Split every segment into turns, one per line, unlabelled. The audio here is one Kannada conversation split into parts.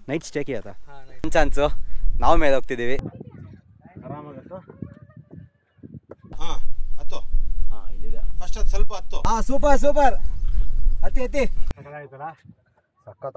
ನೈಟ್ ಸ್ಟೇಕಿ ಆತ ಚಾನ್ಸು ನಾವು ಮೇಲೆ ಹೋಗ್ತಿದ್ದೀವಿ
ಹಾ ಹತ್ತು
ಹಾಂ ಇಲ್ಲಿದೆ
ಫಸ್ಟ್ ಅದು ಸ್ವಲ್ಪ ಹತ್ತು
ಹಾಂ ಸೂಪರ್ ಸೂಪರ್ ಹತ್ತಿ ಹತ್ತಿ ಸಕ್ಕತ್ತ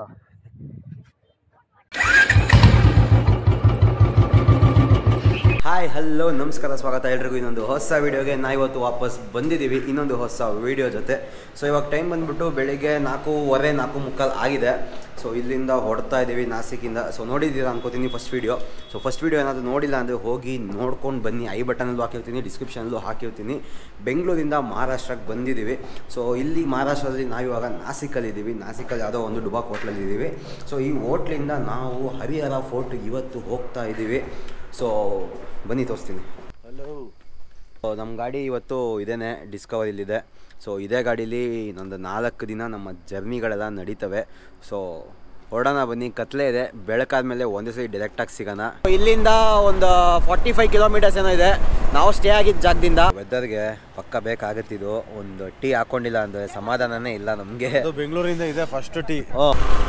ಹಾಯ್ ಹಲೋ ನಮಸ್ಕಾರ ಸ್ವಾಗತ ಎಲ್ರಿಗೂ ಇನ್ನೊಂದು ಹೊಸ ವೀಡಿಯೋಗೆ ನಾ ಇವತ್ತು ವಾಪಸ್ ಬಂದಿದ್ದೀವಿ ಇನ್ನೊಂದು ಹೊಸ ವೀಡಿಯೋ ಜೊತೆ ಸೊ ಇವಾಗ ಟೈಮ್ ಬಂದ್ಬಿಟ್ಟು ಬೆಳಿಗ್ಗೆ ನಾಲ್ಕೂವರೆ ನಾಲ್ಕು ಮುಕ್ಕಾಲು ಆಗಿದೆ ಸೊ ಇಲ್ಲಿಂದ ಹೊಡ್ತಾ ಇದ್ದೀವಿ ನಾಸಿಕಿಂದ ಸೊ ನೋಡಿದ್ದೀರಾ ಅನ್ಕೋತೀನಿ first video so first video ಏನಾದರೂ ನೋಡಿಲ್ಲ ಅಂದರೆ ಹೋಗಿ ನೋಡ್ಕೊಂಡು ಬನ್ನಿ ಐ ಬಟನಲ್ಲೂ ಹಾಕಿರ್ತೀನಿ ಡಿಸ್ಕ್ರಿಪ್ಷನಲ್ಲೂ ಹಾಕಿರ್ತೀನಿ ಬೆಂಗಳೂರಿಂದ ಮಹಾರಾಷ್ಟ್ರಕ್ಕೆ ಬಂದಿದ್ದೀವಿ ಸೊ ಇಲ್ಲಿ ಮಹಾರಾಷ್ಟ್ರದಲ್ಲಿ ನಾವಿವಾಗ ನಾಸಿಕಲ್ಲಿದ್ದೀವಿ ನಾಸಿಕಲ್ಲಿ ಯಾವುದೋ ಒಂದು ಡುಬಾಕ್ ಹೋಟ್ಲಲ್ಲಿದ್ದೀವಿ ಸೊ ಈ ಹೋಟ್ಲಿಂದ ನಾವು ಹರಿಹರ ಫೋರ್ಟ್ ಇವತ್ತು ಹೋಗ್ತಾ ಇದ್ದೀವಿ ಸೊ ಬನ್ನಿ ತೋರಿಸ್ತೀನಿ ಹಲೋ ನಮ್ಮ ಗಾಡಿ ಇವತ್ತು ಇದೇನೆ ಡಿಸ್ಕವರಿಲಿದೆ ಸೊ ಇದೇ ಗಾಡೀಲಿ ಇನ್ನೊಂದು ನಾಲ್ಕು ದಿನ ನಮ್ಮ ಜರ್ನಿಗಳೆಲ್ಲ ನಡೀತವೆ ಸೊ ಹೊರಡೋಣ ಬನ್ನಿ ಕತ್ಲೆ ಇದೆ ಬೆಳಕಾದ್ಮೇಲೆ ಒಂದೇ ಸರಿ ಡೈರೆಕ್ಟಾಗಿ ಸಿಗೋಣ ಇಲ್ಲಿಂದ ಒಂದು ಫಾರ್ಟಿ ಫೈವ್ ಕಿಲೋಮೀಟರ್ಸ್ ಏನೋ ಇದೆ ನಾವು ಸ್ಟೇ ಆಗಿದ್ದ ಜಾಗದಿಂದ ವೆದರ್ಗೆ ಪಕ್ಕ ಬೇಕಾಗತ್ತಿದು ಒಂದು ಟೀ ಹಾಕೊಂಡಿಲ್ಲ ಅಂದರೆ ಸಮಾಧಾನನೇ ಇಲ್ಲ ನಮಗೆ
ಅದು ಬೆಂಗಳೂರಿಂದ ಇದೆ ಫಸ್ಟ್ ಟೀ
ಓ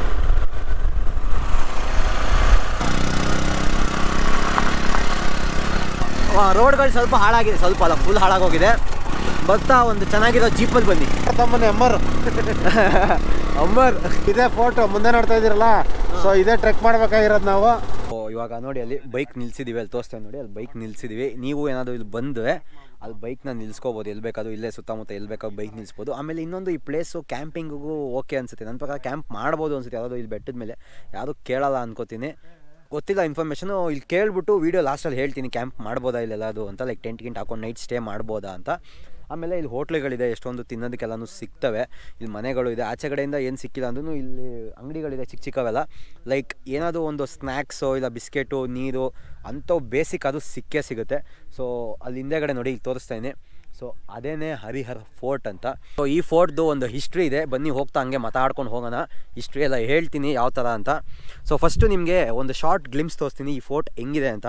ರೋಡ್ಗಳು ಸ್ವಲ್ಪ ಹಾಳಾಗಿದೆ ಸ್ವಲ್ಪ ಅಲ್ಲ ಫುಲ್ ಹಾಳಾಗೋಗಿದೆ ಬರ್ತಾ ಒಂದು ಚೆನ್ನಾಗಿರೋ ಜೀಪಲ್ಲಿ ಬನ್ನಿ
ತಮ್ಮನೆ ಅಮ್ಮರ್
ಅಂಬರ್
ಇದೇ ಫೋಟೋ ಮುಂದೆ ನೋಡ್ತಾ ಇದೀರಲ್ಲ ಸೊ ಇದೇ ಟ್ರೆಕ್ ಮಾಡ್ಬೇಕಾಗಿರೋದು ನಾವು
ಓ ಇವಾಗ ನೋಡಿ ಅಲ್ಲಿ ಬೈಕ್ ನಿಲ್ಸಿದೀವಿ ಅಲ್ಲಿ ತೋರಿಸ್ತೇವೆ ನೋಡಿ ಅಲ್ಲಿ ಬೈಕ್ ನಿಲ್ಸಿದೀವಿ ನೀವು ಏನಾದರೂ ಇಲ್ಲಿ ಬಂದರೆ ಅಲ್ಲಿ ಬೈಕ್ನ ನಿಲ್ಸ್ಕೋಬೋದು ಎಲ್ಲಿ ಬೇಕಾದ್ರೂ ಇಲ್ಲೇ ಸುತ್ತಮುತ್ತ ಎಲ್ಲಿ ಬೇಕಾದ್ರೂ ಬೈಕ್ ನಿಲ್ಸ್ಬೋದು ಆಮೇಲೆ ಇನ್ನೊಂದು ಈ ಪ್ಲೇಸು ಕ್ಯಾಂಪಿಂಗಿಗೂ ಓಕೆ ಅನ್ಸುತ್ತೆ ನನ್ನ ಪ್ರಕಾರ ಕ್ಯಾಂಪ್ ಮಾಡ್ಬೋದು ಅನ್ಸುತ್ತೆ ಯಾವುದೋ ಇಲ್ಲಿ ಬೆಟ್ಟದ ಮೇಲೆ ಯಾರು ಕೇಳಲ್ಲ ಅನ್ಕೋತೀನಿ ಗೊತ್ತಿಲ್ಲ ಇನ್ಫಾರ್ಮೇಷನು ಇಲ್ಲಿ ಕೇಳ್ಬಿಟ್ಟು ವೀಡಿಯೋ ಲಾಸ್ಟಲ್ಲಿ ಹೇಳ್ತೀನಿ ಕ್ಯಾಂಪ್ ಮಾಡ್ಬೋದಾ ಇಲ್ಲೆಲ್ಲ ಅದು ಅಂತ ಲೈಕ್ ಟೆಂಟ್ ಗಿಂಟ್ ಹಾಕೊಂಡು ನೈಟ್ ಸ್ಟೇ ಮಾಡ್ಬೋದಾ ಅಂತ ಆಮೇಲೆ ಇಲ್ಲಿ ಹೋಟ್ಲುಗಳಿದೆ ಎಷ್ಟೊಂದು ತಿನ್ನೋದಕ್ಕೆಲ್ಲನೂ ಸಿಗ್ತವೆ ಇಲ್ಲಿ ಮನೆಗಳು ಇದೆ ಆಚೆ ಕಡೆಯಿಂದ ಏನು ಸಿಕ್ಕಿಲ್ಲ ಅಂದ್ರೂ ಇಲ್ಲಿ ಅಂಗಡಿಗಳಿದೆ ಚಿಕ್ಕ ಚಿಕ್ಕವೆಲ್ಲ ಲೈಕ್ ಏನಾದರೂ ಒಂದು ಸ್ನ್ಯಾಕ್ಸು ಇಲ್ಲ ಬಿಸ್ಕೆಟು ನೀರು ಅಂಥವು ಬೇಸಿಕ್ ಅದು ಸಿಕ್ಕೇ ಸಿಗುತ್ತೆ ಸೊ ಅಲ್ಲಿ ಹಿಂದೆಗಡೆ ನೋಡಿ ಇಲ್ಲಿ ತೋರಿಸ್ತಾ ಇದ್ದೀನಿ ಸೊ ಅದೇನೇ ಹರಿಹರ ಫೋರ್ಟ್ ಅಂತ ಸೊ ಈ ಫೋರ್ಟ್ದು ಒಂದು ಹಿಸ್ಟ್ರಿ ಇದೆ ಬನ್ನಿ ಹೋಗ್ತಾ ಹಂಗೆ ಮಾತಾಡ್ಕೊಂಡು ಹೋಗೋಣ ಹಿಸ್ಟ್ರಿ ಎಲ್ಲ ಹೇಳ್ತೀನಿ ಯಾವ ಥರ ಅಂತ ಸೊ ಫಸ್ಟು ನಿಮಗೆ ಒಂದು ಶಾರ್ಟ್ ಗ್ಲಿಮ್ಸ್ ತೋರಿಸ್ತೀನಿ ಈ ಫೋರ್ಟ್ ಹೆಂಗಿದೆ ಅಂತ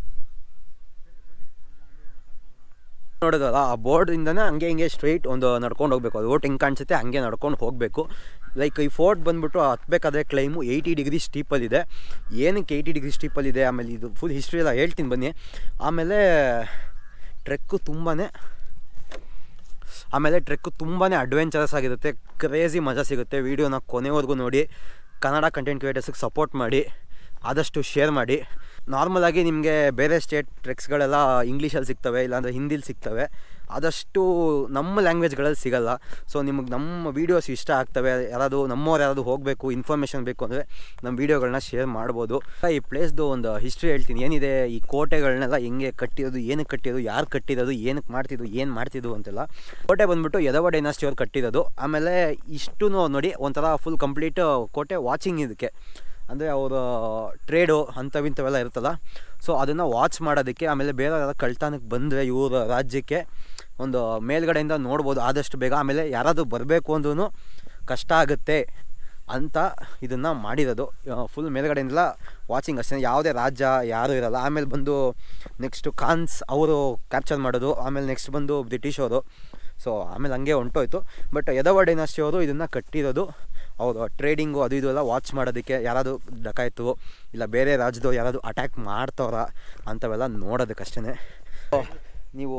ನೋಡೋದಲ್ಲ ಆ ಬೋರ್ಡಿಂದನೇ ಹಂಗೆ ಹಿಂಗೆ ಸ್ಟ್ರೈಟ್ ಒಂದು ನಡ್ಕೊಂಡು ಹೋಗಬೇಕು ಅದು ಓಟ್ ಹೆಂಗೆ ಕಾಣಿಸುತ್ತೆ ಹಂಗೆ ನಡ್ಕೊಂಡು ಹೋಗಬೇಕು ಲೈಕ್ ಈ ಫೋರ್ಟ್ ಬಂದ್ಬಿಟ್ಟು ಹತ್ಬೇಕಾದ್ರೆ ಕ್ಲೈಮು ಏಯ್ಟಿ ಡಿಗ್ರಿ ಸ್ಟೀಪಲ್ಲಿದೆ ಏನಕ್ಕೆ ಏಯ್ಟಿ ಡಿಗ್ರಿ ಸ್ಟೀಪಲ್ಲಿದೆ ಆಮೇಲೆ ಇದು ಫುಲ್ ಹಿಸ್ಟ್ರಿ ಎಲ್ಲ ಹೇಳ್ತೀನಿ ಬನ್ನಿ ಆಮೇಲೆ ಟ್ರೆಕ್ಕು ತುಂಬಾ ಆಮೇಲೆ ಟ್ರೆಕ್ಕು ತುಂಬಾ ಅಡ್ವೆಂಚರಸ್ ಆಗಿರುತ್ತೆ ಕ್ರೇಜಿ ಮಜಾ ಸಿಗುತ್ತೆ ವೀಡಿಯೋನ ಕೊನೆವರೆಗೂ ನೋಡಿ ಕನ್ನಡ ಕಂಟೆಂಟ್ ಕ್ರಿಯೇಟರ್ಸಿಗೆ ಸಪೋರ್ಟ್ ಮಾಡಿ ಆದಷ್ಟು ಶೇರ್ ಮಾಡಿ ನಾರ್ಮಲಾಗಿ ನಿಮಗೆ ಬೇರೆ ಸ್ಟೇಟ್ ಟ್ರೆಕ್ಸ್ಗಳೆಲ್ಲ ಇಂಗ್ಲೀಷಲ್ಲಿ ಸಿಗ್ತವೆ ಇಲ್ಲಾಂದರೆ ಹಿಂದಿಲಿ ಸಿಗ್ತವೆ ಆದಷ್ಟು ನಮ್ಮ ಲ್ಯಾಂಗ್ವೇಜ್ಗಳಲ್ಲಿ ಸಿಗಲ್ಲ ಸೊ ನಿಮಗೆ ನಮ್ಮ ವೀಡಿಯೋಸ್ ಇಷ್ಟ ಆಗ್ತವೆ ಯಾರಾದರೂ ನಮ್ಮವ್ರು ಯಾರಾದರೂ ಹೋಗಬೇಕು ಇನ್ಫಾರ್ಮೇಷನ್ ಬೇಕು ಅಂದರೆ ನಮ್ಮ ವೀಡಿಯೋಗಳನ್ನ ಶೇರ್ ಮಾಡ್ಬೋದು ಈ ಪ್ಲೇಸ್ದು ಒಂದು ಹಿಸ್ಟ್ರಿ ಹೇಳ್ತೀನಿ ಏನಿದೆ ಈ ಕೋಟೆಗಳನ್ನೆಲ್ಲ ಹೆಂಗೆ ಕಟ್ಟಿರೋದು ಏನಕ್ಕೆ ಕಟ್ಟಿರೋದು ಯಾರು ಕಟ್ಟಿರೋದು ಏನಕ್ಕೆ ಮಾಡ್ತಿದ್ದು ಏನು ಮಾಡ್ತಿದ್ದು ಅಂತೆಲ್ಲ ಕೋಟೆ ಬಂದ್ಬಿಟ್ಟು ಯದವ ಡೈನಾಸ್ಟಿ ಅವ್ರು ಕಟ್ಟಿರೋದು ಆಮೇಲೆ ಇಷ್ಟು ನೋಡಿ ಒಂಥರ ಫುಲ್ ಕಂಪ್ಲೀಟ್ ಕೋಟೆ ವಾಚಿಂಗ್ ಇದಕ್ಕೆ ಅಂದರೆ ಅವರು ಟ್ರೇಡು ಅಂಥವಿಂಥವೆಲ್ಲ ಇರುತ್ತಲ್ಲ ಸೊ ಅದನ್ನು ವಾಚ್ ಮಾಡೋದಕ್ಕೆ ಆಮೇಲೆ ಬೇರೆ ಯಾರು ಕಳ್ತನಕ್ಕೆ ಬಂದರೆ ಇವ್ರ ರಾಜ್ಯಕ್ಕೆ ಒಂದು ಮೇಲ್ಗಡೆಯಿಂದ ನೋಡ್ಬೋದು ಆದಷ್ಟು ಬೇಗ ಆಮೇಲೆ ಯಾರಾದರೂ ಬರಬೇಕು ಅಂದ್ರೂ ಕಷ್ಟ ಆಗುತ್ತೆ ಅಂತ ಇದನ್ನು ಮಾಡಿರೋದು ಫುಲ್ ಮೇಲ್ಗಡೆಯಿಂದಲ ವಾಚಿಂಗ್ ಅಷ್ಟೇ ಯಾವುದೇ ರಾಜ್ಯ ಯಾರೂ ಇರಲ್ಲ ಆಮೇಲೆ ಬಂದು ನೆಕ್ಸ್ಟು ಖಾನ್ಸ್ ಅವರು ಕ್ಯಾಪ್ಚರ್ ಮಾಡೋದು ಆಮೇಲೆ ನೆಕ್ಸ್ಟ್ ಬಂದು ಬ್ರಿಟಿಷವರು ಸೊ ಆಮೇಲೆ ಹಂಗೆ ಹೊಂಟೋಯ್ತು ಬಟ್ ಯದವ ಡೈನಾಸ್ಟಿ ಅವರು ಇದನ್ನು ಕಟ್ಟಿರೋದು ಅವರು ಟ್ರೇಡಿಂಗು ಅದು ಇದು ಎಲ್ಲ ವಾಚ್ ಮಾಡೋದಕ್ಕೆ ಯಾರಾದರೂ ಡಕಾಯ್ತು ಇಲ್ಲ ಬೇರೆ ರಾಜ್ಯದವ್ರು ಯಾರಾದರೂ ಅಟ್ಯಾಕ್ ಮಾಡ್ತವ್ರ ಅಂಥವೆಲ್ಲ ನೋಡೋದಕ್ಕಷ್ಟೇ ನೀವು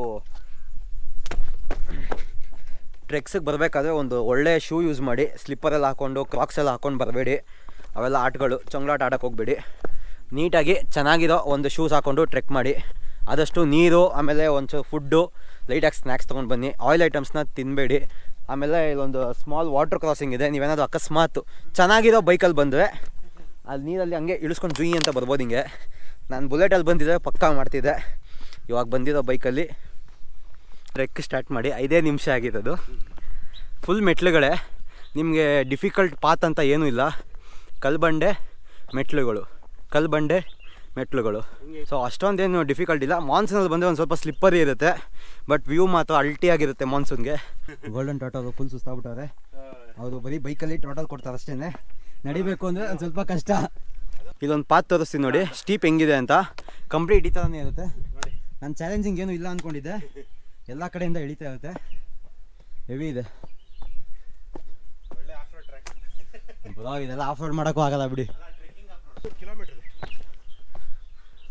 ಟ್ರೆಕ್ಸಿಗೆ ಬರಬೇಕಾದ್ರೆ ಒಂದು ಒಳ್ಳೆ ಶೂ ಯೂಸ್ ಮಾಡಿ ಸ್ಲಿಪ್ಪರೆಲ್ಲ ಹಾಕ್ಕೊಂಡು ಕ್ರಾಕ್ಸೆಲ್ಲ ಹಾಕ್ಕೊಂಡು ಬರಬೇಡಿ ಅವೆಲ್ಲ ಆಟಗಳು ಚೊಂಗ್ಲಾಟ ಆಡೋಕ್ಕೆ ಹೋಗಬೇಡಿ ನೀಟಾಗಿ ಚೆನ್ನಾಗಿರೋ ಒಂದು ಶೂಸ್ ಹಾಕ್ಕೊಂಡು ಟ್ರೆಕ್ ಮಾಡಿ ಆದಷ್ಟು ನೀರು ಆಮೇಲೆ ಒಂಚೂರು ಫುಡ್ಡು ಲೈಟಾಗಿ ಸ್ನ್ಯಾಕ್ಸ್ ತೊಗೊಂಡು ಬನ್ನಿ ಆಯಿಲ್ ಐಟಮ್ಸ್ನ ತಿನ್ನಬೇಡಿ ಆಮೇಲೆ ಇಲ್ಲೊಂದು ಸ್ಮಾಲ್ ವಾಟರ್ ಕ್ರಾಸಿಂಗ್ ಇದೆ ನೀವೇನಾದರೂ ಅಕಸ್ಮಾತ್ ಚೆನ್ನಾಗಿರೋ ಬೈಕಲ್ಲಿ ಬಂದರೆ ಅಲ್ಲಿ ನೀರಲ್ಲಿ ಹಂಗೆ ಇಳಿಸ್ಕೊಂಡು ಜುಯಿ ಅಂತ ಬರ್ಬೋದು ಹಿಂಗೆ ನಾನು ಬುಲೆಟಲ್ಲಿ ಬಂದಿದ್ದೆ ಪಕ್ಕಾ ಮಾಡ್ತಿದ್ದೆ ಇವಾಗ ಬಂದಿರೋ ಬೈಕಲ್ಲಿ ಟ್ರೆಕ್ ಸ್ಟಾರ್ಟ್ ಮಾಡಿ ಐದೇ ನಿಮಿಷ ಆಗಿರೋದು ಫುಲ್ ಮೆಟ್ಲುಗಳೇ ನಿಮಗೆ ಡಿಫಿಕಲ್ಟ್ ಪಾತ್ ಅಂತ ಏನೂ ಇಲ್ಲ ಕಲ್ಬಂಡೆ ಮೆಟ್ಲುಗಳು ಕಲ್ಬಂಡೆ ಮೆಟ್ಲುಗಳು ಸೊ ಅಷ್ಟೊಂದೇನು ಡಿಫಿಕಲ್ಟ್ ಇಲ್ಲ ಮಾನ್ಸೂನಲ್ಲಿ ಬಂದರೆ ಒಂದು ಸ್ವಲ್ಪ ಸ್ಲಿಪ್ಪರಿ ಇರುತ್ತೆ ಬಟ್ ವ್ಯೂ ಮಾತ್ರ ಅಲ್ಟಿಯಾಗಿರುತ್ತೆ ಮಾನ್ಸೂನ್ಗೆ ಗೋಲ್ಡನ್ ಟೋಟಲ್ ಫುಲ್ ಸುಸ್ತಾಗ್ಬಿಟ್ಟವ್ರೆ ಅವರು ಬರೀ ಬೈಕಲ್ಲಿ ಟೋಟಲ್ ಕೊಡ್ತಾರೆ ಅಷ್ಟೇ ನಡಿಬೇಕು ಅಂದರೆ ಒಂದು ಸ್ವಲ್ಪ ಕಷ್ಟ ಇಲ್ಲೊಂದು ಪಾತ್ ತೋರಿಸ್ತೀನಿ ನೋಡಿ ಸ್ಟೀಪ್ ಹೆಂಗಿದೆ ಅಂತ ಕಂಪ್ಲೀಟ್ ಈ ಥರನೇ ಇರುತ್ತೆ ನಾನು ಚಾಲೆಂಜಿಂಗ್ ಏನು ಇಲ್ಲ ಅಂದ್ಕೊಂಡಿದ್ದೆ ಎಲ್ಲ ಕಡೆಯಿಂದ ಇಳಿತಾ ಇರುತ್ತೆ ಹೆವಿ ಇದೆ ಬ್ರೋ ಇದೆಲ್ಲ ಆಫ್ ರೋಡ್ ಮಾಡೋಕ್ಕೂ ಆಗಲ್ಲ ಬಿಡಿ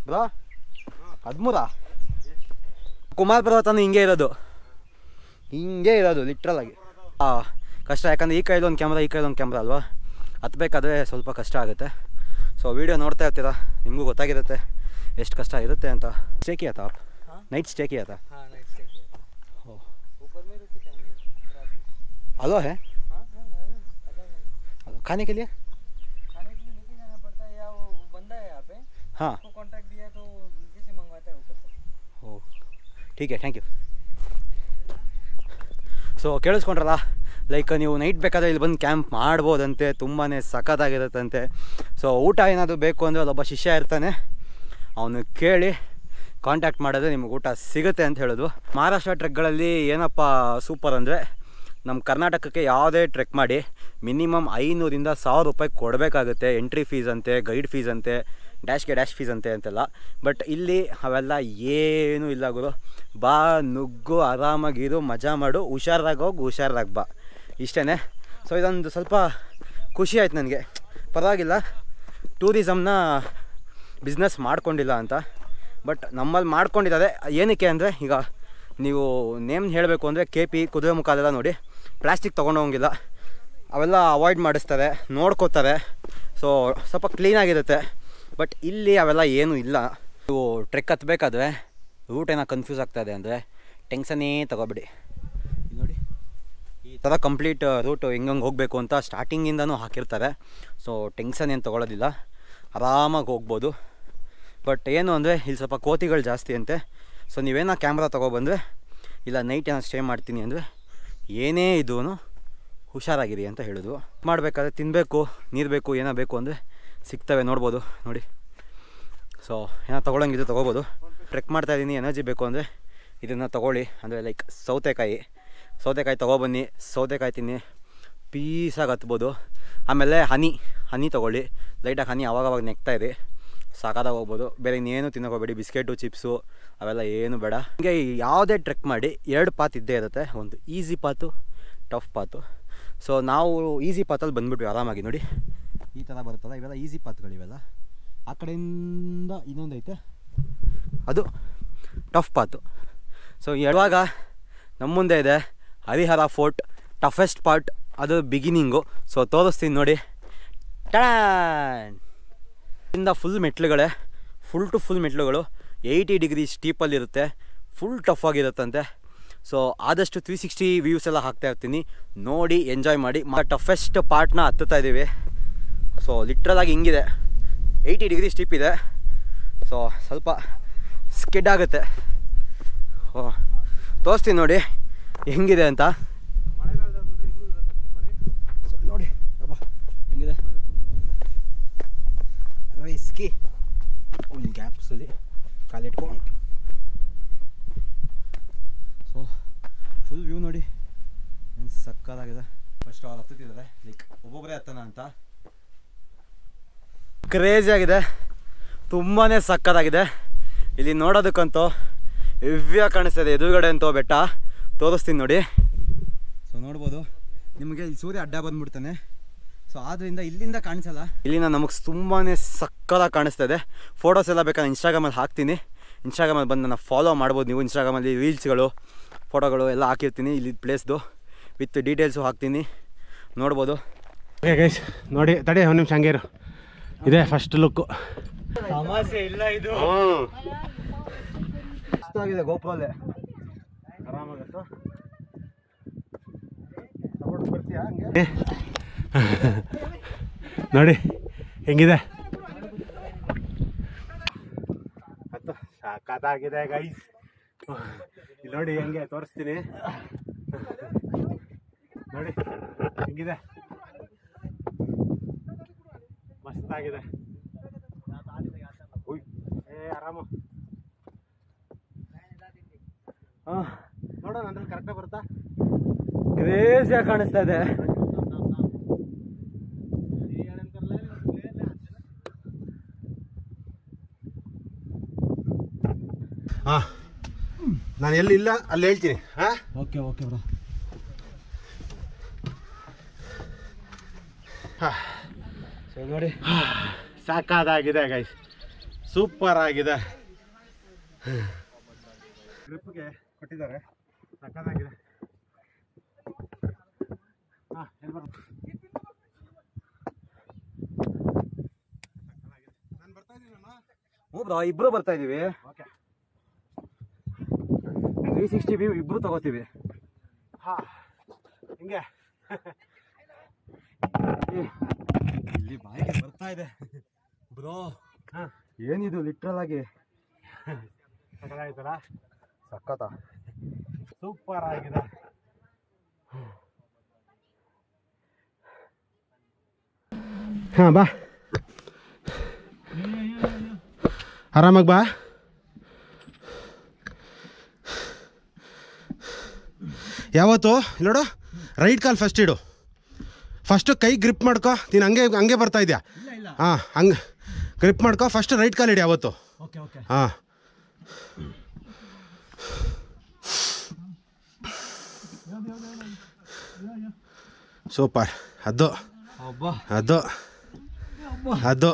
ಬ್ರೋ ಹದಿಮೂರಾ ಕುಮಾರ್ ಪರ್ವತನೂ ಹಿಂಗೆ ಇರೋದು ಹಿಂಗೆ ಇರೋದು ಲಿಟ್ರಲ್ ಆಗಿ ಹಾಂ ಕಷ್ಟ ಯಾಕಂದರೆ ಈ ಕೈಲಿ ಒಂದು ಕ್ಯಾಮ್ರಾ ಈ ಕೈಲಿ ಒಂದು ಕ್ಯಾಮ್ರಾ ಅಲ್ವಾ ಹತ್ಬೇಕಾದ್ರೆ ಸ್ವಲ್ಪ ಕಷ್ಟ ಆಗುತ್ತೆ ಸೊ ವೀಡಿಯೋ ನೋಡ್ತಾ ಇರ್ತೀರಾ ನಿಮಗೂ ಗೊತ್ತಾಗಿರುತ್ತೆ ಎಷ್ಟು ಕಷ್ಟ ಇರುತ್ತೆ ಅಂತ ಸ್ಟೇ किया था आप नाइट स्टे किया था
हाँ नाइट स्टे किया था
ओ।
ऊपर में रुके थे हम लोग रात में
अलो है
हाँ हाँ हाँ अलग अलग
खाने के लिए
खाने के लिए लेके जाना पड़ता है या वो वो बंदा है यहाँ पे
हाँ
उसको कॉन्ट्रैक्ट दिया तो नीचे से मंगवाता है ऊपर से
ಓ ठीक है ಥ್ಯಾಂಕ್ ಯು ಸೊ ಕೇಳಿಸ್ಕೊಂಡ್ರಲ್ಲ ಲೈಕ್ ನೀವು ನೈಟ್ ಬೇಕಾದರೆ ಇಲ್ಲಿ ಬಂದು ಕ್ಯಾಂಪ್ ಮಾಡ್ಬೋದಂತೆ ತುಂಬಾ ಸಖತ್ತಾಗಿರುತ್ತಂತೆ ಸೊ ಊಟ ಏನಾದರೂ ಬೇಕು ಅಂದರೆ ಅಲ್ಲೊಬ್ಬ ಶಿಷ್ಯ ಇರ್ತಾನೆ ಅವನು ಕೇಳಿ ಕಾಂಟ್ಯಾಕ್ಟ್ ಮಾಡಿದ್ರೆ ನಿಮಗೆ ಊಟ ಸಿಗುತ್ತೆ ಅಂತ ಹೇಳೋದು ಮಹಾರಾಷ್ಟ್ರ ಟ್ರೆಕ್ಗಳಲ್ಲಿ ಏನಪ್ಪ ಸೂಪರ್ ಅಂದರೆ ನಮ್ಮ ಕರ್ನಾಟಕಕ್ಕೆ ಯಾವುದೇ ಟ್ರೆಕ್ ಮಾಡಿ ಮಿನಿಮಮ್ ಐನೂರಿಂದ ಸಾವಿರ ರೂಪಾಯಿ ಕೊಡಬೇಕಾಗುತ್ತೆ ಎಂಟ್ರಿ ಫೀಸ್ ಅಂತೆ ಗೈಡ್ ಫೀಸ್ ಅಂತೆ ಡ್ಯಾಶ್ಗೆ ಡ್ಯಾಶ್ ಫೀಸ್ ಅಂತೆ ಅಂತೆಲ್ಲ ಬಟ್ ಇಲ್ಲಿ ಅವೆಲ್ಲ ಏನೂ ಇಲ್ಲ ಗುರು ಬಾ ನುಗ್ಗು ಆರಾಮಾಗಿರು ಮಜಾ ಮಾಡು ಹುಷಾರಾಗಿ ಹೋಗಿ ಹುಷಾರಾಗಿ ಬಾ ಇಷ್ಟೇ ಸೊ ಇದೊಂದು ಸ್ವಲ್ಪ ಖುಷಿ ಆಯ್ತು ನನಗೆ ಪರವಾಗಿಲ್ಲ ಟೂರಿಸಮ್ನ ಬಿಸ್ನೆಸ್ ಮಾಡ್ಕೊಂಡಿಲ್ಲ ಅಂತ ಬಟ್ ನಮ್ಮಲ್ಲಿ ಮಾಡ್ಕೊಂಡಿದ್ದಾರೆ ಏನಕ್ಕೆ ಅಂದರೆ ಈಗ ನೀವು ನೇಮ್ ಹೇಳಬೇಕು ಅಂದರೆ ಕೆ ಪಿ ಕುದುರೆ ಮುಖ ಅದೆಲ್ಲ ನೋಡಿ ಪ್ಲಾಸ್ಟಿಕ್ ತೊಗೊಂಡೋಗಿಲ್ಲ ಅವೆಲ್ಲ ಅವಾಯ್ಡ್ ಮಾಡಿಸ್ತಾರೆ ನೋಡ್ಕೋತಾರೆ ಸೊ ಸ್ವಲ್ಪ ಕ್ಲೀನಾಗಿರುತ್ತೆ ಬಟ್ ಇಲ್ಲಿ ಅವೆಲ್ಲ ಏನೂ ಇಲ್ಲ ನೀವು ಟ್ರೆಕ್ ಹತ್ಬೇಕಾದ್ರೆ ರೂಟ್ ಏನೋ ಕನ್ಫ್ಯೂಸ್ ಆಗ್ತಾಯಿದೆ ಅಂದರೆ ಟೆನ್ಷನ್ನೇ ತಗೋಬಿಡಿ ಇಲ್ಲಿ ನೋಡಿ ಈ ಥರ ಕಂಪ್ಲೀಟ್ ರೂಟು ಹೆಂಗಂಗೆ ಹೋಗಬೇಕು ಅಂತ ಸ್ಟಾರ್ಟಿಂಗಿಂದನೂ ಹಾಕಿರ್ತಾರೆ ಸೊ ಟೆನ್ಷನ್ ಏನು ತೊಗೊಳೋದಿಲ್ಲ ಆರಾಮಾಗಿ ಹೋಗ್ಬೋದು ಬಟ್ ಏನು ಅಂದರೆ ಇಲ್ಲಿ ಸ್ವಲ್ಪ ಕೋತಿಗಳು ಜಾಸ್ತಿ ಅಂತೆ ಸೊ ನೀವೇನೋ ಕ್ಯಾಮ್ರಾ ತೊಗೊಬಂದರೆ ಇಲ್ಲ ನೈಟ್ ಏನೋ ಸ್ಟೇ ಮಾಡ್ತೀನಿ ಅಂದರೆ ಏನೇ ಇದೂ ಹುಷಾರಾಗಿರಿ ಅಂತ ಹೇಳಿದ್ರು ಮಾಡಬೇಕಾದ್ರೆ ತಿನ್ನಬೇಕು ನೀರು ಬೇಕು ಏನೋ ಬೇಕು ಅಂದರೆ ಸಿಗ್ತವೆ ನೋಡ್ಬೋದು ನೋಡಿ ಸೊ ಏನೋ ತೊಗೊಳಂಗಿದ್ದು ತೊಗೋಬೋದು ಟ್ರೆಕ್ ಮಾಡ್ತಾಯಿದ್ದೀನಿ ಎನರ್ಜಿ ಬೇಕು ಅಂದರೆ ಇದನ್ನು ತೊಗೊಳ್ಳಿ ಅಂದರೆ ಲೈಕ್ ಸೌತೆಕಾಯಿ ಸೌತೆಕಾಯಿ ತೊಗೊಬನ್ನಿ ಸೌತೆಕಾಯಿ ತಿನ್ನಿ ಪೀಸಾಗಿ ಹತ್ಬೋದು ಆಮೇಲೆ ಹನಿ ಹನಿ ತೊಗೊಳ್ಳಿ ಲೈಟಾಗಿ ಹನಿ ಅವಾಗವಾಗ ನೆಕ್ತಾ ಇರಿ ಸಾಕಾದಾಗ ಹೋಗ್ಬೋದು ಬೇರೆ ಇನ್ನೇನು ತಿನ್ನೋಕೋಬೇಡಿ ಬಿಸ್ಕೆಟು ಚಿಪ್ಸು ಅವೆಲ್ಲ ಏನು ಬೇಡ ಹೀಗೆ ಯಾವುದೇ ಟ್ರೆಕ್ ಮಾಡಿ ಎರಡು ಪಾತ್ ಇದ್ದೇ ಇರುತ್ತೆ ಒಂದು easy path tough path so ನಾವು ಈಸಿ ಪಾತಲ್ಲಿ ಬಂದ್ಬಿಟ್ವಿ ಆರಾಮಾಗಿ ನೋಡಿ ಈ ಥರ ಬರುತ್ತಲ್ಲ ಇವೆಲ್ಲ ಈಸಿ ಪಾತ್ಗಳಿವೆಲ್ಲ ಆ ಕಡೆಯಿಂದ ಇನ್ನೊಂದು ಐತೆ ಅದು ಟಫ್ ಪಾತು ಸೊ ಇವಾಗ ನಮ್ಮ ಮುಂದೆ ಇದೆ ಹರಿಹರ ಫೋರ್ಟ್ ಟಫೆಸ್ಟ್ ಪಾರ್ಟ್ ಅದು ಬಿಗಿನಿಂಗು ಸೊ ತೋರಿಸ್ತೀನಿ ನೋಡಿ ಟ್ಯಾನ್ ಇಂದ ಫುಲ್ ಮೆಟ್ಲುಗಳೇ ಫುಲ್ ಟು ಫುಲ್ ಮೆಟ್ಲುಗಳು ಏಯ್ಟಿ ಡಿಗ್ರಿ ಸ್ಟೀಪಲ್ಲಿರುತ್ತೆ ಫುಲ್ ಟಫ್ ಆಗಿರುತ್ತಂತೆ ಸೊ ಆದಷ್ಟು ತ್ರೀ ಸಿಕ್ಸ್ಟಿ ವ್ಯೂಸ್ ಎಲ್ಲ ಹಾಕ್ತಾ ಇರ್ತೀನಿ ನೋಡಿ ಎಂಜಾಯ್ ಮಾಡಿ ಟಫೆಸ್ಟ್ ಪಾರ್ಟ್ನ ಹತ್ತುತ್ತಾ ಇದ್ದೀವಿ ಸೊ ಲಿಟ್ರಲಾಗಿ ಹಿಂಗಿದೆ ಏಯ್ಟಿ ಡಿಗ್ರಿ ಸ್ಟೀಪ್ ಇದೆ ಸೊ ಸ್ವಲ್ಪ ಸ್ಕಿಡ್ ಆಗುತ್ತೆ ಓ ತೋರಿಸ್ತೀನಿ ನೋಡಿ ಹೆಂಗಿದೆ ಅಂತ ಸೊ, ನೋಡಿ ಅಬ್ಬಾ ಹೆಂಗಿದೆ ರಿಸ್ಕಿ ಒಂದು ಗ್ಯಾಪ್ಸಲ್ಲಿ ಕಾಲಿಟ್ಕೊಂಡು ಸೊ ಫುಲ್ ವ್ಯೂ ನೋಡಿ ಏನು ಸಕ್ಕದಾಗಿದೆ ಫಸ್ಟ್ ಅವ್ರು ಹತ್ತುತ್ತಿದ್ದಾರೆ ಲೈಕ್ ಒಬ್ಬೊಬ್ಬರೇ ಹತ್ತನ ಅಂತ ಕ್ರೇಜಿ ಆಗಿದೆ ತುಂಬಾ ಸಕ್ಕತ್ತಾಗಿದೆ ಇಲ್ಲಿ ನೋಡೋದಕ್ಕಂತೂ ಹೆವ್ಯ ಕಾಣಿಸ್ತಿದೆ ಎದುರುಗಡೆ ಅಂತೂ ಬೆಟ್ಟ ತೋರಿಸ್ತೀನಿ ನೋಡಿ ಸೊ ನೋಡ್ಬೋದು ನಿಮಗೆ ಇಲ್ಲಿ ಸೂರ್ಯ ಅಡ್ಡ ಬಂದ್ಬಿಡ್ತಾನೆ ಸೊ ಆದ್ದರಿಂದ ಇಲ್ಲಿಂದ ಕಾಣಿಸಲ್ಲ ಇಲ್ಲಿಂದ ನಮಗೆ ತುಂಬಾ ಸಕ್ಕತ್ತಾಗಿ ಕಾಣಿಸ್ತಾ ಇದೆ ಫೋಟೋಸ್ ಎಲ್ಲ ಬೇಕಾದ್ರೆ ಇನ್ಸ್ಟಾಗ್ರಾಮಲ್ಲಿ ಹಾಕ್ತೀನಿ ಇನ್ಸ್ಟಾಗ್ರಾಮಲ್ಲಿ ಬಂದು ನನ್ನ ಫಾಲೋ ಮಾಡ್ಬೋದು ನೀವು ಇನ್ಸ್ಟಾಗ್ರಾಮಲ್ಲಿ ರೀಲ್ಸ್ಗಳು ಫೋಟೋಗಳು ಎಲ್ಲ ಹಾಕಿರ್ತೀನಿ ಇಲ್ಲಿ ಪ್ಲೇಸ್ದು ವಿತ್ ಡೀಟೇಲ್ಸು ಹಾಕ್ತೀನಿ ನೋಡ್ಬೋದು
ಓಕೆ ಗೈಸ್ ನೋಡಿ ತಡಿ ಒಂದು ನಿಮಿಷ ಹಂಗೆ ಇರು ಇದೆ ಫಸ್ಟ್ ಲುಕ್ಕು
ಸಮಸ್ಯೆ ಇಲ್ಲ ಇದು ಆಗಿದೆ ಗೋಪುರಲ್ಲೇ
ಆರಾಮಾಗತ್ತ ಬರ್ತೀಯಾ ಹಂಗೆ ನೋಡಿ ಹೆಂಗಿದೆ ಹತ್ತು ಸಾಕಾಗಿದೆ ಗೈಸ್ ಇಲ್ಲಿ ನೋಡಿ ಹೆಂಗೆ ತೋರಿಸ್ತೀನಿ ನೋಡಿ ಹೆಂಗಿದೆ ಮಸ್ತಾಗಿದೆ ಉಯ್ ಏ ಆರಾಮ
ಹಾಂ
ನೋಡೋಣ ಅಂದ್ರೆ ಕರೆಕ್ಟಾಗಿ ಬರುತ್ತಾ
ಕ್ರೇಜಿಯಾಗಿ ಕಾಣಿಸ್ತಾ ಇದೆ
ಹಾಂ ನಾನು ಎಲ್ಲಿ ಇಲ್ಲ ಅಲ್ಲಿ ಹೇಳ್ತೀನಿ ಹಾಂ
ಓಕೆ ಓಕೆ ಬ್ರೋ ಸೊ ನೋಡಿ
ಸಾಕಾದಾಗಿದೆ ಗೈಸ್ ಸೂಪರ್ ಆಗಿದೆ ಗ್ರಿಪ್ಗೆ ಕೊಟ್ಟಿದ್ದಾರೆ ಸಕ್ಕತ್ತಾಗಿದೆ ಹಾಂ ಎಲ್ಲಿ ಬರುತ್ತೆ ನಾನು ಬರ್ತಾ ಇದ್ದೀನಣ್ಣ
ಹ್ಞೂ ಬ್ರೋ ಇಬ್ರು ಬರ್ತಾ ಇದೀವಿ
ಓಕೆ
ತ್ರೀ ಸಿಕ್ಸ್ಟಿ ವ್ಯೂ ಇಬ್ರು ತಗೋತೀವಿ
ಹಾಂ ಹಿಂಗೆ
ಇಲ್ಲಿ ಬಾಯಿಗೆ ಬರ್ತಾ ಇದೆ ಬ್ರೋ
ಹಾಂ
ಏನಿದು ಲಿಟ್ರಲ್ ಆಗಿ
ಸಕ್ಕತ್ತಾಗಿತ್ತಲ್ಲ
ಸಖತ
ಸೂಪರ್ ಆಗಿದೆ ಹಾಂ ಬಾ ಆರಾಮಾಗಿ ಬಾ ಯಾವತ್ತು ಇಲ್ಲಿ ನೋಡು ರೈಟ್ ಕಾಲ್ ಫಸ್ಟ್ ಇಡು ಫಸ್ಟು ಕೈ ಗ್ರಿಪ್ ಮಾಡ್ಕೊ ನೀನು ಹಂಗೆ ಹಂಗೆ ಬರ್ತಾ ಇದೆಯಾ ಹಾಂ ಹಂಗೆ ಗ್ರಿಪ್ ಮಾಡ್ಕೊ ಫಸ್ಟ್ ರೈಟ್ ಕಾಲ್ ಇಡಿ ಯಾವತ್ತು
ಓಕೆ ಓಕೆ
ಹಾಂ ಸೂಪರ್ ಅದು
ಅಬ್ಬಾ
ಅದು ಅದು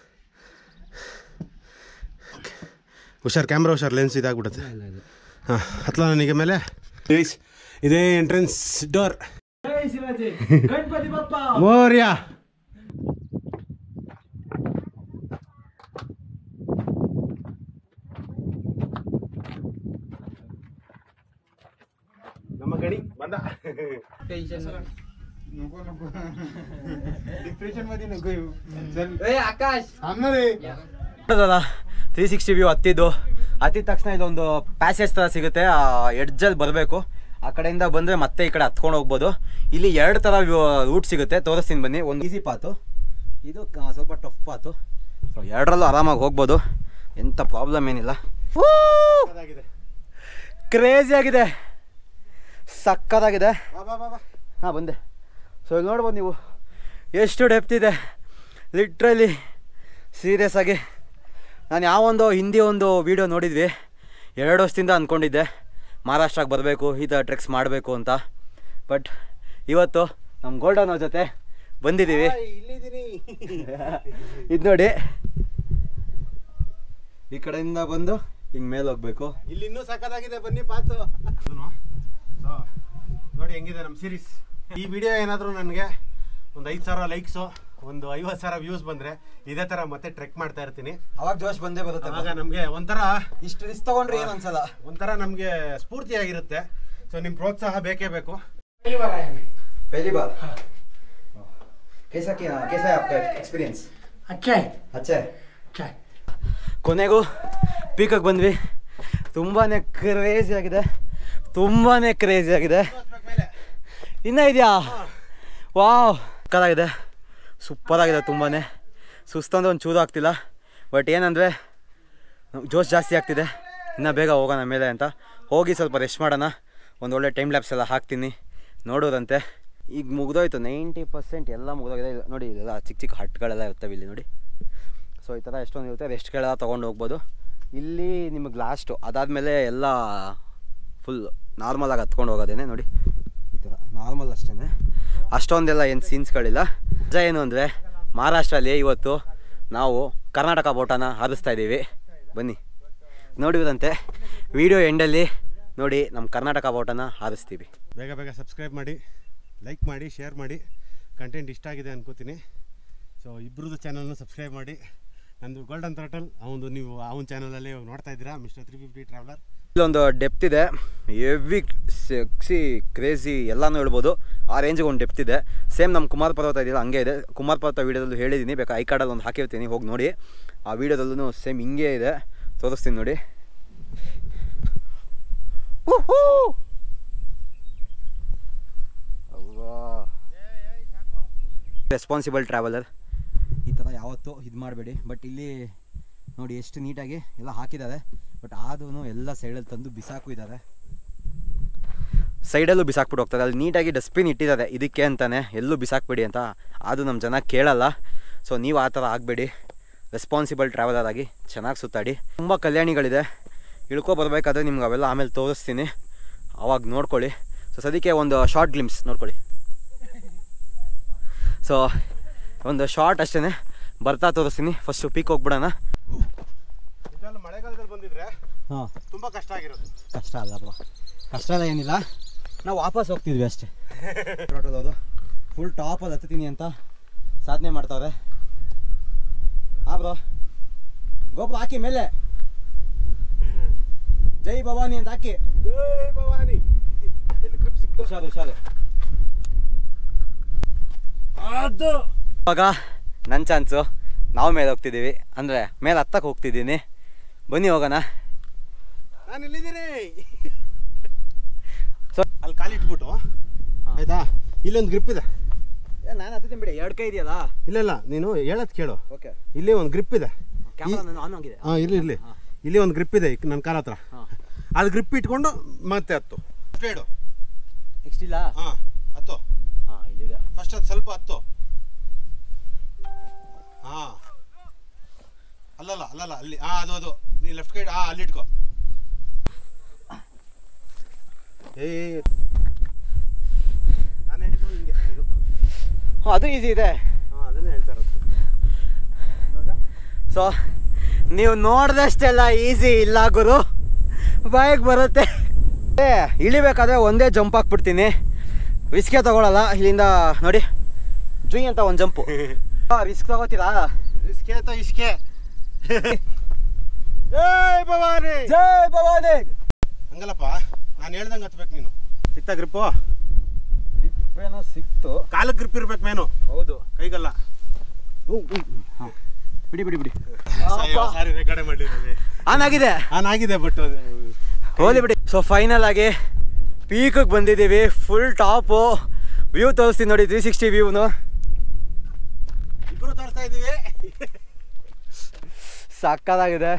ಹುಷಾರ್ ಕ್ಯಾಮ್ರಾ ಹುಷಾರ್ ಲೆನ್ಸ್ ಇದಾಗ್ಬಿಡುತ್ತೆ ಹಾಂ ಹತ್ಲ ನನಗೆ ಮೇಲೆ ಇದೇ ಎಂಟ್ರೆನ್ಸ್ ಡೋರ್
ಗಣಪತಿ ಬಪ್ಪ
ಮೋರ್ಯ ನಮ್ಮ ಗಣಿ ಬಂದ
ಆಕಾಶ್
ತ್ರೀ ಸಿಕ್ಸ್ಟಿ ವ್ಯೂ ಹತ್ತಿದ್ದು ಹತ್ತಿದ ತಕ್ಷಣ ಇದೊಂದು ಪ್ಯಾಸೇಜ್ ಥರ ಸಿಗುತ್ತೆ ಆ ಎಡ್ಜಲ್ಲಿ ಬರಬೇಕು ಆ ಕಡೆಯಿಂದ ಬಂದರೆ ಮತ್ತೆ ಈ ಕಡೆ ಹತ್ಕೊಂಡು ಹೋಗ್ಬೋದು ಇಲ್ಲಿ ಎರಡು ಥರ ರೂಟ್ ಸಿಗುತ್ತೆ ತೋರಿಸ್ತೀನಿ ಬನ್ನಿ ಒಂದು ಈಸಿ ಪಾತು ಇದು ಕ- ಸ್ವಲ್ಪ ಟಫ್ ಪಾತು ಸೊ ಎರಡರಲ್ಲೂ ಆರಾಮಾಗಿ ಹೋಗ್ಬೋದು ಎಂಥ ಪ್ರಾಬ್ಲಮ್ ಏನಿಲ್ಲ ಕ್ರೇಜಿ ಆಗಿದೆ ಸಕ್ಕತ್ತಾಗಿದೆ ಹಾಂ ಬಂದೆ ಸೊ ಇಲ್ಲಿ ನೋಡ್ಬೋದು ನೀವು ಎಷ್ಟು ಡೆಪ್ತ್ ಇದೆ ಲಿಟ್ರಲಿ ಸೀರಿಯಸ್ ಆಗಿ ನಾನು ಯಾವೊಂದು ಹಿಂದಿ ಒಂದು ವೀಡಿಯೋ ನೋಡಿದ್ವಿ ಎರಡು ವರ್ಷದಿಂದ ಅಂದ್ಕೊಂಡಿದ್ದೆ ಮಹಾರಾಷ್ಟ್ರಕ್ಕೆ ಬರಬೇಕು ಈ ಥರ ಟ್ರೆಕ್ಸ್ ಮಾಡಬೇಕು ಅಂತ ಬಟ್ ಇವತ್ತು ನಮ್ಮ ಗೋಲ್ಡನ್ ಅವ್ರ ಜೊತೆ ಬಂದಿದ್ದೀವಿ ಇದು ನೋಡಿ ಈ ಕಡೆಯಿಂದ ಬಂದು ಹಿಂಗೆ ಮೇಲೆ ಹೋಗ್ಬೇಕು
ಇಲ್ಲಿ ಇನ್ನೂ ಸಕ್ಕತ್ತಾಗಿದೆ ಬನ್ನಿ ಪಾತು ನೋಡಿ ಹೆಂಗಿದೆ ನಮ್ಮ ಸೀರೀಸ್ ಈ ವಿಡಿಯೋ ಏನಾದರೂ ನನಗೆ ಒಂದು ಐದು ಸಾವಿರ ಲೈಕ್ಸು ಒಂದು ಐವತ್ತು ಸಾವಿರ ವ್ಯೂಸ್ ಬಂದರೆ ಇದೇ ಥರ ಮತ್ತೆ ಟ್ರೆಕ್ ಮಾಡ್ತಾ ಇರ್ತೀನಿ
ಅವಾಗ ಜೋಶ್ ಬಂದೇ ಬರುತ್ತೆ
ಆವಾಗ ನಮಗೆ ಒಂಥರ
ಇಷ್ಟು ರಿಸ್ಕ್ ತಗೊಂಡ್ರೆ ಏನು ಅನ್ಸಲ್ಲ
ಒಂಥರ ನಮಗೆ ಸ್ಫೂರ್ತಿಯಾಗಿರುತ್ತೆ ಸೊ ನಿಮ್ಮ ಪ್ರೋತ್ಸಾಹ ಬೇಕೇ ಬೇಕು
पहली बार कैसा किया कैसा है आपका एक्सपीरियंस
अच्छा है
अच्छा है
अच्छा है
ಕೊನೆಗೂ ಪೀಕಕ್ಕೆ ಬಂದ್ವಿ ತುಂಬಾ ಕ್ರೇಜಿ ಆಗಿದೆ ತುಂಬಾ ಕ್ರೇಜಿ ಆಗಿದೆ ಇನ್ನೂ ಇದೆಯಾ ವಾವ್ ಕಲಾಗಿದೆ ಸೂಪರ್ ಆಗಿದೆ ತುಂಬಾ ಸುಸ್ತಂದ್ರೆ ಒಂದು ಚೂರು ಆಗ್ತಿಲ್ಲ ಬಟ್ ಏನಂದರೆ ಜೋಶ್ ಜಾಸ್ತಿ ಆಗ್ತಿದೆ ಇನ್ನೂ ಬೇಗ ಹೋಗೋಣ ಮೇಲೆ ಅಂತ ಹೋಗಿ ಸ್ವಲ್ಪ ರೆಸ್ಟ್ ಮಾಡೋಣ ಒಂದು ಒಳ್ಳೆ ಟೈಮ್ ಲ್ಯಾಪ್ಸ್ ಎಲ್ಲ ಹಾಕ್ತೀನಿ ನೋಡೋದಂತೆ ಈಗ ಮುಗ್ದೋಯ್ತು ನೈಂಟಿ ಪರ್ಸೆಂಟ್ ಎಲ್ಲ ಮುಗ್ದೋಗಿದೆ ಇದು ನೋಡಿ ಇದೆಲ್ಲ ಚಿಕ್ಕ ಚಿಕ್ಕ ಹಟ್ಗಳೆಲ್ಲ ಇರ್ತವೆ ಇಲ್ಲಿ ನೋಡಿ ಸೊ ಈ ಥರ ಎಷ್ಟೊಂದು ಇರುತ್ತೆ ರೆಸ್ಟ್ಗಳೆಲ್ಲ ತೊಗೊಂಡು ಹೋಗ್ಬೋದು ಇಲ್ಲಿ ನಿಮಗೆ ಲಾಸ್ಟು ಅದಾದಮೇಲೆ ಎಲ್ಲ ಫುಲ್ ನಾರ್ಮಲಾಗಿ ಹತ್ಕೊಂಡು ಹೋಗೋದೇನೆ ನೋಡಿ ಈ ಥರ ನಾರ್ಮಲ್ ಅಷ್ಟೇ ಅಷ್ಟೊಂದೆಲ್ಲ ಏನು ಸೀನ್ಸ್ಗಳಿಲ್ಲ ನಿಜ ಏನು ಅಂದರೆ ಮಹಾರಾಷ್ಟ್ರಲ್ಲಿ ಇವತ್ತು ನಾವು ಕರ್ನಾಟಕ ಬೋಟನ ಹಾರಿಸ್ತಾ ಇದ್ದೀವಿ ಬನ್ನಿ ನೋಡಿದಂತೆ ವಿಡಿಯೋ ಎಂಡಲ್ಲಿ ನೋಡಿ ನಮ್ಮ ಕರ್ನಾಟಕ ಬೋಟನ ಹಾರಿಸ್ತೀವಿ
ಬೇಗ ಬೇಗ ಸಬ್ಸ್ಕ್ರೈಬ್ ಮಾಡಿ ಲೈಕ್ ಮಾಡಿ ಶೇರ್ ಮಾಡಿ ಕಂಟೆಂಟ್ ಇಷ್ಟ ಆಗಿದೆ ಅನ್ಕೋತೀನಿ ಸೊ ಇಬ್ಬರದ್ದು ಚಾನಲ್ನ ಸಬ್ಸ್ಕ್ರೈಬ್ ಮಾಡಿ ನಂದು ಗೋಲ್ಡನ್ ಥ್ರಾಟಲ್ ಅವನು ನೀವು ಅವನ ಚಾನಲಲ್ಲಿ ನೋಡ್ತಾ ಇದ್ದೀರಾ ಮಿಸ್ಟರ್ ತ್ರೀ ಫಿಫ್ಟಿ ಟ್ರಾವೆಲರ್
ಇಲ್ಲೊಂದು ಡೆಪ್ತ್ ಇದೆ ಎವಿ ಸೆಕ್ಸಿ ಕ್ರೇಜಿ ಎಲ್ಲನೂ ಹೇಳ್ಬೋದು ಆ ರೇಂಜಿಗೆ ಒಂದು ಡೆಪ್ತ್ ಇದೆ ಸೇಮ್ ನಮ್ಮ ಕುಮಾರ್ ಪರ್ವತ ಇದೆಯಲ್ಲ ಹಂಗೆ ಇದೆ ಕುಮಾರ್ ಪರ್ವತ ವೀಡಿಯೋದಲ್ಲೂ ಹೇಳಿದ್ದೀನಿ ಬೇಕಾ ಐ ಕಾರ್ಡಲ್ಲಿ ಒಂದು ಹಾಕಿರ್ತೀನಿ ಹೋಗಿ ನೋಡಿ ಆ ವೀಡಿಯೋದಲ್ಲೂ ಸೇಮ್ ಹಿಂಗೆ ಇದೆ ತೋರಿಸ್ತೀನಿ ನೋಡಿ ರೆಸ್ಪಾನ್ಸಿಬಲ್ ಟ್ರಾವೆಲರ್ ಈ ಥರ ಯಾವತ್ತೂ ಇದು ಮಾಡಬೇಡಿ ಬಟ್ ಇಲ್ಲಿ ನೋಡಿ ಎಷ್ಟು ನೀಟಾಗಿ ಎಲ್ಲ ಹಾಕಿದ್ದಾರೆ ಬಟ್ ಆದ್ರೂ ಎಲ್ಲ ಸೈಡಲ್ಲಿ ತಂದು ಬಿಸಾಕು ಇದ್ದಾರೆ ಸೈಡಲ್ಲೂ ಬಿಸಾಕ್ಬಿಟ್ಟು ಹೋಗ್ತಾರೆ ಅಲ್ಲಿ ನೀಟಾಗಿ ಡಸ್ಟ್ಬಿನ್ ಇಟ್ಟಿದ್ದಾರೆ ಇದಕ್ಕೆ ಅಂತಾನೆ ಎಲ್ಲೂ ಬಿಸಾಕ್ಬೇಡಿ ಅಂತ ಅದು ನಮ್ಮ ಜನ ಕೇಳಲ್ಲ ಸೊ ನೀವು ಆ ಥರ ಆಗಬೇಡಿ ರೆಸ್ಪಾನ್ಸಿಬಲ್ ಟ್ರಾವೆಲರ್ ಆಗಿ ಚೆನ್ನಾಗಿ ಸುತ್ತಾಡಿ ತುಂಬ ಕಲ್ಯಾಣಿಗಳಿದೆ ಇಳ್ಕೊ ಬರ್ಬೇಕಾದ್ರೆ ನಿಮ್ಗೆ ಅವೆಲ್ಲ ಆಮೇಲೆ ತೋರಿಸ್ತೀನಿ ಅವಾಗ ನೋಡ್ಕೊಳ್ಳಿ ಸೊ ಸದ್ಯಕ್ಕೆ ಒಂದು ಶಾರ್ಟ್ ಗ್ಲಿಮ್ಸ್ ನೋಡ್ಕೊಳ್ಳಿ ಸೊ ಒಂದು ಶಾರ್ಟ್ ಅಷ್ಟೇ ಬರ್ತಾ ತೋರಿಸ್ತೀನಿ ಫಸ್ಟು ಪೀಕ್ ಹೋಗ್ಬಿಡೋಣ
ಮಳೆಗಾಲದಲ್ಲಿ ಬಂದಿದ್ರೆ
ಹಾಂ
ತುಂಬ ಕಷ್ಟ ಆಗಿರೋದು
ಕಷ್ಟ ಅಲ್ಲ ಬ್ರೋ ಕಷ್ಟ ಎಲ್ಲ ಏನಿಲ್ಲ ನಾವು ವಾಪಸ್ ಹೋಗ್ತಿದ್ವಿ ಅಷ್ಟೇ ಹೊರಟೋದವ್ರು ಫುಲ್ ಟಾಪಲ್ಲಿ ಹತ್ತೀನಿ ಅಂತ ಸಾಧನೆ ಮಾಡ್ತಾವ್ರೆ ಹಾಂ ಬ್ರೋ ಗೋಪುರ ಹಾಕಿ ಮೇಲೆ ಜೈ ಭವಾನಿ ಅಂತ ಹಾಕಿ
ಜೈ ಭವಾನಿ ಇಲ್ಲಿ ಗ್ರಿಪ್ ಸಿಕ್ತು
ಹುಷಾರು ಹುಷಾರು
ಅದು
ಇವಾಗ ನನ್ನ ಚಾನ್ಸು ನಾವು ಮೇಲೆ ಹೋಗ್ತಿದ್ದೀವಿ ಅಂದರೆ ಮೇಲೆ ಹತ್ತಕ್ಕೆ ಹೋಗ್ತಿದ್ದೀನಿ ಬನ್ನಿ ಹೋಗೋಣ
ನಾನು ಇಲ್ಲಿದ್ದೀನಿ
ಸೊ
ಅಲ್ಲಿ ಕಾಲಿಟ್ಬಿಟ್ಟು ಆಯ್ತಾ ಇಲ್ಲೊಂದು ಗ್ರಿಪ್ ಇದೆ
ನಾನು ಹತ್ತೀನಿ ಬಿಡಿ ಎರಡು ಕೈ ಇದೆಯಲ್ಲ
ಇಲ್ಲ ಇಲ್ಲ ನೀನು ಹೇಳೋದು ಕೇಳು
ಓಕೆ
ಇಲ್ಲಿ ಒಂದು ಗ್ರಿಪ್ ಇದೆ
ಕ್ಯಾಮ್ರಾ ನನ್ನ ಆನ್ ಆಗಿದೆ
ಹಾಂ ಇರಲಿ ಇರಲಿ ಇಲ್ಲಿ ಒಂದು ಗ್ರಿಪ್ ಇದೆ ನನ್ನ ಕಾಲ ಹತ್ರ
ಹಾಂ
ಅದು ಗ್ರಿಪ್ ಇಟ್ಕೊಂಡು ಮತ್ತೆ ಹತ್ತು ಸ್ಪೀಡು
ನೆಕ್ಸ್ಟ್ ಇಲ್ಲ
ಹಾಂ ಹತ್ತು
ಹಾಂ ಇಲ್ಲಿದೆ
ಫಸ್ಟ್ ಅದು ಸ್ವಲ್ಪ ಹತ್ತು ಹಾಂ ಅಲ್ಲಲ್ಲ ಅಲ್ಲಲ್ಲ ಅಲ್ಲಿ ಹಾಂ ಅದು ಅದು ನೀ ಲೆಫ್ಟ್ ಸೈಡ್ ಹಾಂ ಅಲ್ಲಿ ಇಟ್ಕೋ ಏ ನಾನು ಹೇಳಿದ್ದು ಹಿಂಗೆ ಇದು
ಹಾಂ ಅದು ಈಸಿ ಇದೆ
ಹಾಂ ಅದನ್ನೇ ಹೇಳ್ತಾ ಇರೋದು
ಸೊ ನೀವು ನೋಡಿದಷ್ಟೆಲ್ಲ ಈಸಿ ಇಲ್ಲ ಗುರು ಬಾಯಿಗೆ ಬರುತ್ತೆ ಏ ಇಳಿಬೇಕಾದ್ರೆ ಒಂದೇ ಜಂಪ್ ಹಾಕ್ಬಿಡ್ತೀನಿ ರಿಸ್ಕೇ ತಗೊಳಲ್ಲ ಇಲ್ಲಿಂದ ನೋಡಿ ಜುಯ್ ಅಂತ ಒಂದು ಜಂಪು ರಿಸ್ಕ್ ತಗೋತೀರಾ
ಇಸ್ಕೆ ಅಥವಾ ಇಸ್ಕೆ ಜೈ ಭವಾನಿ
ಜೈ ಭವಾನಿ
ಹಂಗಲ್ಲಪ್ಪ ನಾನು ಹೇಳ್ದಂಗೆ ಹತ್ಬೇಕು ನೀನು ಸಿಕ್ತ ಗ್ರಿಪ್ಪು
ಏನೋ ಸಿಕ್ತು
ಕಾಲಕ್ಕೆ ಗ್ರಿಪ್ ಇರ್ಬೇಕು ಮೇನು
ಹೌದು
ಕೈಗಲ್ಲ
ಬಿಡಿ ಬಿಡಿ ಬಿಡಿ
ಸಾರಿ ರೆಕಾರ್ಡೆ ಮಾಡಲಿಲ್ಲ
ಆನ್ ಆಗಿದೆ
ಆನ್ ಆಗಿದೆ ಬಟ್
ಹೋಲಿ ಬಿಡಿ ಸೊ ಫೈನಲ್ ಆಗಿ ಪೀಕಿಗೆ ಬಂದಿದ್ದೀವಿ ಫುಲ್ ಟಾಪು ವ್ಯೂ ತೋರಿಸ್ತೀನಿ ನೋಡಿ ತ್ರೀ ಸಿಕ್ಸ್ಟಿ ವ್ಯೂನು
ಇಬ್ರು ತೋರಿಸ್ತಾ ಇದೀವಿ
ಸಕ್ಕದಾಗಿದೆ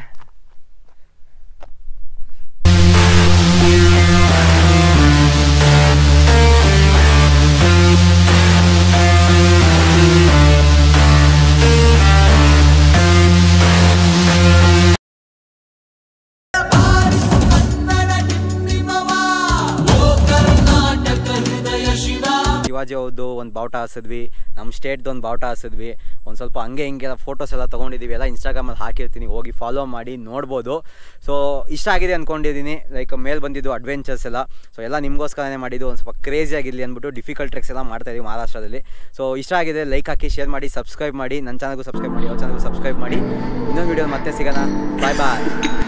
ಶಿವಾಜಿ ಅವ್ರದ್ದು ಒಂದು ಬಾವುಟ ಹಾಸಿದ್ವಿ ನಮ್ಮ ಸ್ಟೇಟ್ದು ಒಂದು ಬಾವುಟ ಹಾಸಿದ್ವಿ ಒಂದು ಸ್ವಲ್ಪ ಹಂಗೆ ಹಿಂಗೆ ಫೋಟೋಸ್ ಎಲ್ಲ ತೊಗೊಂಡಿದ್ದೀವಿ ಎಲ್ಲ ಇನ್ಸ್ಟಾಗ್ರಾಮಲ್ಲಿ ಹಾಕಿರ್ತೀನಿ ಹೋಗಿ ಫಾಲೋ ಮಾಡಿ ನೋಡ್ಬೋದು ಸೊ ಇಷ್ಟ ಆಗಿದೆ ಅಂದ್ಕೊಂಡಿದ್ದೀನಿ ಲೈಕ್ ಮೇಲೆ ಬಂದಿದ್ದು ಅಡ್ವೆಂಚರ್ಸ್ ಎಲ್ಲ ಸೊ ಎಲ್ಲ ನಿಮಗೋಸ್ಕರನೇ ಮಾಡಿದ್ದು ಒಂದು ಸ್ವಲ್ಪ ಕ್ರೇಜಿ ಆಗಿರಲಿ ಅಂದ್ಬಿಟ್ಟು ಡಿಫಿಕಲ್ಟ್ ಟ್ರೆಕ್ಸ್ ಎಲ್ಲ ಮಾಡ್ತಾ ಇದೀವಿ ಮಹಾರಾಷ್ಟ್ರದಲ್ಲಿ ಸೊ ಇಷ್ಟ ಆಗಿದೆ ಲೈಕ್ ಹಾಕಿ ಶೇರ್ ಮಾಡಿ ಸಬ್ಸ್ಕ್ರೈಬ್ ಮಾಡಿ ನನ್ನ ಚಾನಲ್ಗೂ ಸಬ್ಸ್ಕ್ರೈಬ್ ಮಾಡಿ ಅವ್ರ ಚಾನಲ್ಗೂ ಸಬ್ಸ್ಕ್ರೈಬ್ ಮಾಡಿ ಇನ್ನೊಂದು ವೀಡಿಯೋ ಮತ್ತೆ ಸಿಗೋಣ ಬಾಯ್ ಬಾಯ್